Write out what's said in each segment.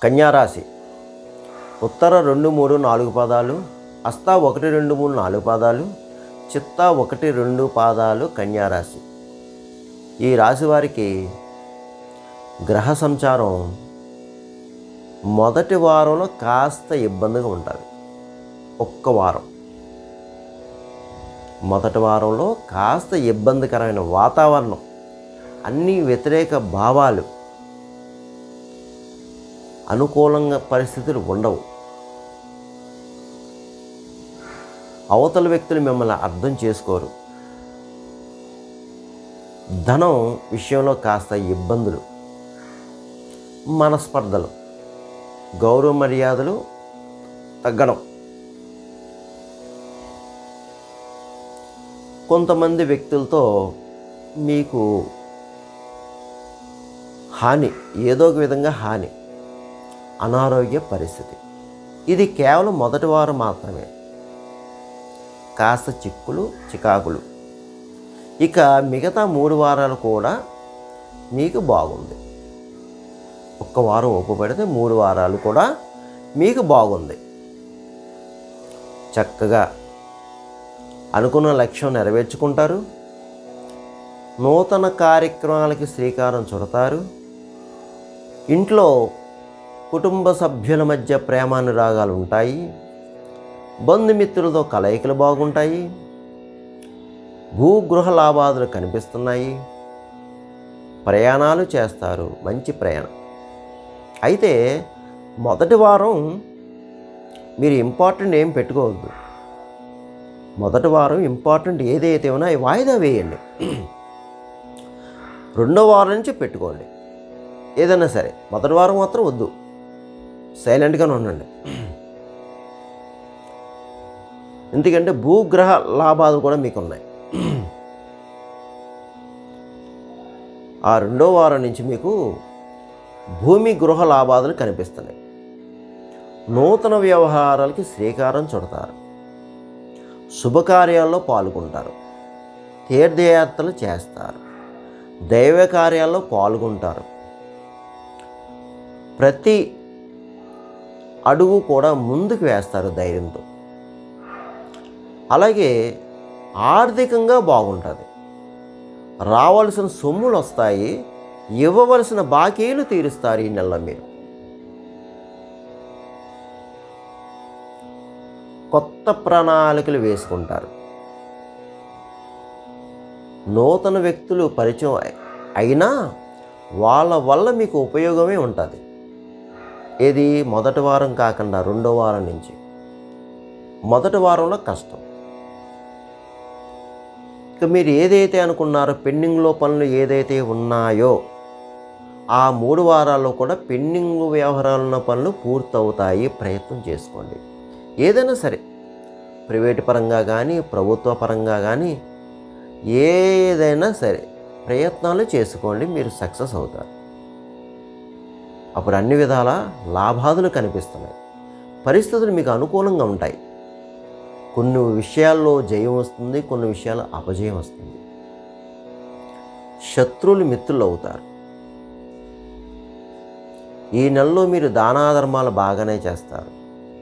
కన్యారాశి ఉత్తర రెండు మూడు నాలుగు పాదాలు అస్తా ఒకటి రెండు మూడు నాలుగు పాదాలు చిత్తా ఒకటి రెండు పాదాలు కన్యారాశి ఈ రాశి వారికి గ్రహ సంచారం మొదటి వారంలో కాస్త ఇబ్బందిగా ఉంటుంది ఒక్క వారం మొదటి వారంలో కాస్త ఇబ్బందికరమైన వాతావరణం అన్ని వ్యతిరేక భావాలు అనుకూలంగా పరిస్థితులు ఉండవు అవతల వ్యక్తులు మిమ్మల్ని అర్థం చేసుకోరు ధనం విషయంలో కాస్త ఇబ్బందులు మనస్పర్ధలు గౌరవ మర్యాదలు తగ్గడం కొంతమంది వ్యక్తులతో మీకు హాని ఏదో ఒక విధంగా హాని అనారోగ్య పరిస్థితి ఇది కేవలం మొదటి వారం మాత్రమే కాస్త చిక్కులు చికాకులు ఇక మిగతా మూడు వారాలు కూడా మీకు బాగుంది ఒక్క వారం ఒప్పుపెడితే మూడు వారాలు కూడా మీకు బాగుంది చక్కగా అనుకున్న లక్ష్యం నెరవేర్చుకుంటారు నూతన కార్యక్రమాలకి శ్రీకారం చుడతారు ఇంట్లో కుటుంబ సభ్యుల మధ్య ప్రేమానురాగాలు ఉంటాయి బంధుమిత్రులతో కలయికలు బాగుంటాయి భూగృహ లాభాదులు కనిపిస్తున్నాయి ప్రయాణాలు చేస్తారు మంచి ప్రయాణం అయితే మొదటి వారం మీరు ఇంపార్టెంట్ ఏం పెట్టుకోవద్దు మొదటి వారం ఇంపార్టెంట్ ఏదైతే ఉన్నా అవి వాయిదా వేయండి రెండో వారం నుంచి పెట్టుకోండి ఏదైనా సరే మొదటి వారం మాత్రం వద్దు సైలెంట్గానే ఉండండి ఎందుకంటే భూగ్రహ లాభాలు కూడా మీకు ఉన్నాయి ఆ రెండో వారం నుంచి మీకు భూమి గృహ లాభాదులు కనిపిస్తున్నాయి నూతన వ్యవహారాలకి శ్రీకారం చుడతారు శుభకార్యాల్లో పాల్గొంటారు తీర్థయాత్రలు చేస్తారు దైవ కార్యాల్లో పాల్గొంటారు ప్రతి అడుగు కూడా ముందుకు వేస్తారు ధైర్యంతో అలాగే ఆర్థికంగా బాగుంటుంది రావాల్సిన సొమ్ములు వస్తాయి ఇవ్వవలసిన బాకీలు తీరుస్తారు ఈ నెలలో మీరు కొత్త ప్రణాళికలు వేసుకుంటారు నూతన వ్యక్తులు పరిచయం అయి- అయినా వాళ్ళ వల్ల మీకు ఉపయోగమే ఉంటుంది ఇది మొదటి వారం కాకుండా రెండో వారం నుంచి మొదటి వారంలో కష్టం ఇక మీరు ఏదైతే అనుకున్నారో పెండింగ్లో పనులు ఏదైతే ఉన్నాయో ఆ మూడు వారాల్లో కూడా పెండింగ్ వ్యవహారాలు ఉన్న పనులు పూర్తవుతాయి ప్రయత్నం చేసుకోండి ఏదైనా సరే ప్రైవేట్ పరంగా కానీ ప్రభుత్వ పరంగా కానీ ఏదైనా సరే ప్రయత్నాలు చేసుకోండి మీరు సక్సెస్ అవుతారు అప్పుడు అన్ని విధాల లాభాదులు కనిపిస్తున్నాయి పరిస్థితులు మీకు అనుకూలంగా ఉంటాయి కొన్ని విషయాల్లో జయం వస్తుంది కొన్ని విషయాల్లో అపజయం వస్తుంది శత్రువులు మిత్రులు అవుతారు ఈ నెలలో మీరు దానాధర్మాలు బాగానే చేస్తారు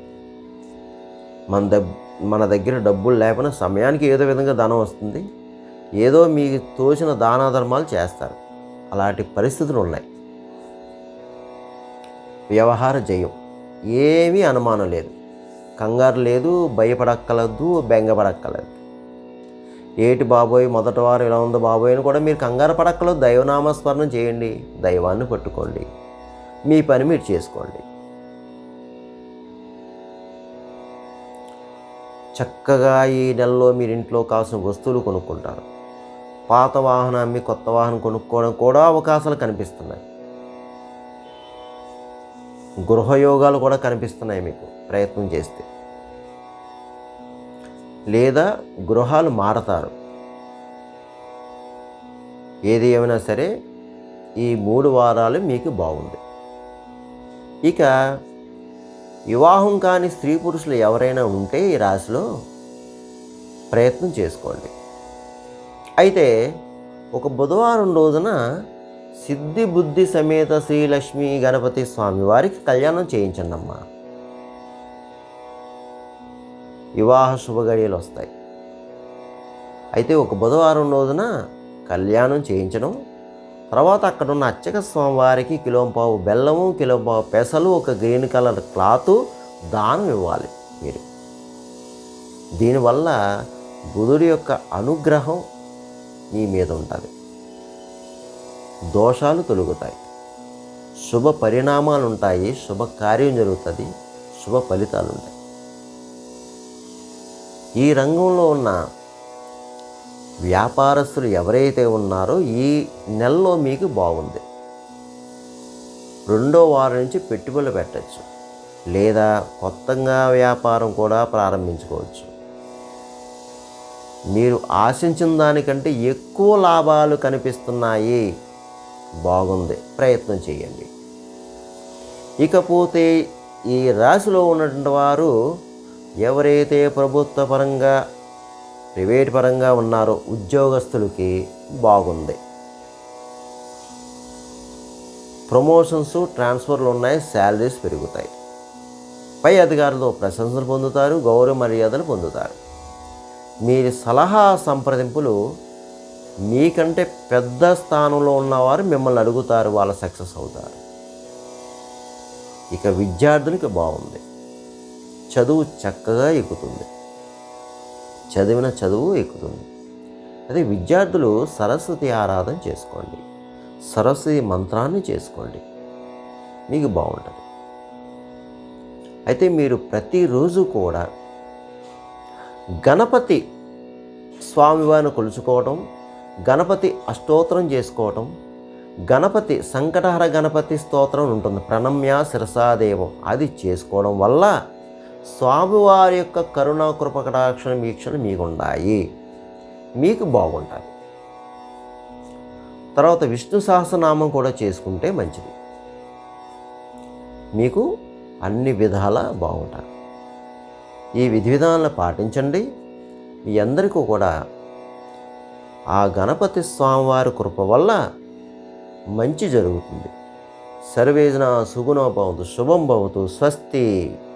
మన దగ్ మన దగ్గర డబ్బులు లేకపోయినా సమయానికి ఏదో విధంగా ధనం వస్తుంది ఏదో మీకు తోచిన దానాధర్మాలు చేస్తారు అలాంటి పరిస్థితులు ఉన్నాయి వ్యవహార జయం ఏమీ అనుమానం లేదు కంగారు లేదు భయపడక్కలద్దు బెంగపడక్కలేదు ఏటి బాబోయ్ మొదటి వారు ఇలా ఉందో బాబోయ్ అని కూడా మీరు కంగారు పడక్కలేదు దైవనామస్మరణం చేయండి దైవాన్ని పట్టుకోండి మీ పని మీరు చేసుకోండి చక్కగా ఈ నెలలో మీరు ఇంట్లో కావాల్సిన వస్తువులు కొనుక్కుంటారు పాత వాహనం అమ్మి కొత్త వాహనం కొనుక్కోవడం కూడా అవకాశాలు కనిపిస్తున్నాయి గృహయోగాలు కూడా కనిపిస్తున్నాయి మీకు ప్రయత్నం చేస్తే లేదా గృహాలు మారతారు ఏది ఏమైనా సరే ఈ మూడు వారాలు మీకు బాగుంది ఇక వివాహం కాని స్త్రీ పురుషులు ఎవరైనా ఉంటే ఈ రాశిలో ప్రయత్నం చేసుకోండి అయితే ఒక బుధవారం రోజున సిద్ధి బుద్ధి సమేత శ్రీలక్ష్మి గణపతి స్వామి వారికి కళ్యాణం చేయించండి అమ్మా వివాహ శుభగడియలు వస్తాయి అయితే ఒక బుధవారం రోజున కళ్యాణం చేయించడం తర్వాత అక్కడ ఉన్న అర్చక స్వామివారికి కిలోంపావు బెల్లము కిలోంపావు పెసలు ఒక గ్రీన్ కలర్ క్లాత్ దానం ఇవ్వాలి మీరు దీనివల్ల బుధుడి యొక్క అనుగ్రహం మీ మీద ఉంటుంది దోషాలు తొలుగుతాయి శుభ పరిణామాలు ఉంటాయి శుభ కార్యం జరుగుతుంది శుభ ఫలితాలు ఉంటాయి ఈ రంగంలో ఉన్న వ్యాపారస్తులు ఎవరైతే ఉన్నారో ఈ నెలలో మీకు బాగుంది రెండో వారం నుంచి పెట్టుబడులు పెట్టచ్చు లేదా కొత్తగా వ్యాపారం కూడా ప్రారంభించుకోవచ్చు మీరు ఆశించిన దానికంటే ఎక్కువ లాభాలు కనిపిస్తున్నాయి బాగుంది ప్రయత్నం చేయండి ఇకపోతే ఈ రాశిలో ఉన్నటువంటి వారు ఎవరైతే ప్రభుత్వ పరంగా ప్రైవేట్ పరంగా ఉన్నారో ఉద్యోగస్తులకి బాగుంది ప్రమోషన్స్ ట్రాన్స్ఫర్లు ఉన్నాయి శాలరీస్ పెరుగుతాయి పై అధికారులతో ప్రశంసలు పొందుతారు గౌరవ మర్యాదలు పొందుతారు మీరు సలహా సంప్రదింపులు మీకంటే పెద్ద స్థానంలో ఉన్నవారు మిమ్మల్ని అడుగుతారు వాళ్ళ సక్సెస్ అవుతారు ఇక విద్యార్థులకి బాగుంది చదువు చక్కగా ఎక్కుతుంది చదివిన చదువు ఎక్కుతుంది అదే విద్యార్థులు సరస్వతి ఆరాధన చేసుకోండి సరస్వతి మంత్రాన్ని చేసుకోండి మీకు బాగుంటుంది అయితే మీరు ప్రతిరోజు కూడా గణపతి స్వామివారిని కొలుచుకోవటం గణపతి అష్టోత్తరం చేసుకోవటం గణపతి సంకటహర గణపతి స్తోత్రం ఉంటుంది ప్రణమ్య శిరసాదేవం అది చేసుకోవడం వల్ల స్వామివారి యొక్క కరుణా కృపకటాక్షణ వీక్షణ మీకు ఉన్నాయి మీకు బాగుంటుంది తర్వాత విష్ణు సహస్రనామం కూడా చేసుకుంటే మంచిది మీకు అన్ని విధాల బాగుంటుంది ఈ విధి విధానాలను పాటించండి మీ అందరికీ కూడా ఆ గణపతి స్వామివారి కృప వల్ల మంచి జరుగుతుంది సర్వేజన సుగుణో భవతు శుభం భవతు స్వస్తి